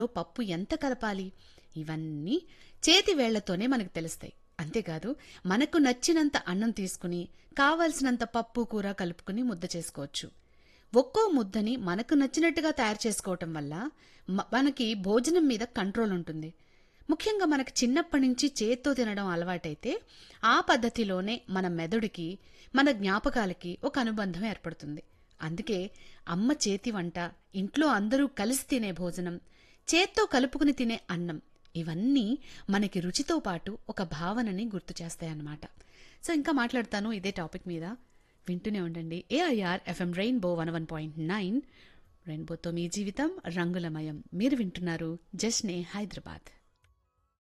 పప్పు ఎంత కలపాలి ఇవన్నీ చేతి వేళ్లతోనే మనకు తెలుస్తాయి అంతేకాదు మనకు నచ్చినంత అన్నం తీసుకుని కావలసినంత పప్పు కూర కలుపుకుని ముద్ద చేసుకోవచ్చు ఒక్కో ముద్దని మనకు నచ్చినట్టుగా తయారు చేసుకోవటం వల్ల మ- మనకి భోజనం మీద కంట్రోల్ ఉంటుంది ముఖ్యంగా మనకు చిన్నప్పటి నుంచి చేత్తో తినడం అలవాటైతే ఆ పద్ధతిలోనే మన మెదడుకి మన జ్ఞాపకాలకి ఒక అనుబంధం ఏర్పడుతుంది అందుకే అమ్మ చేతి వంట ఇంట్లో అందరూ కలిసి తినే భోజనం చేత్తో కలుపుకుని తినే అన్నం ఇవన్నీ మనకి రుచితో పాటు ఒక భావనని గుర్తు చేస్తాయన్నమాట సో ఇంకా మాట్లాడతాను ఇదే టాపిక్ మీద వింటూనే ఉండండి AIR FM rainbow one one point nine రెయిన్బోతో మీ జీవితం రంగులమయం మీరు వింటున్నారు జస్నే హైదరాబాద్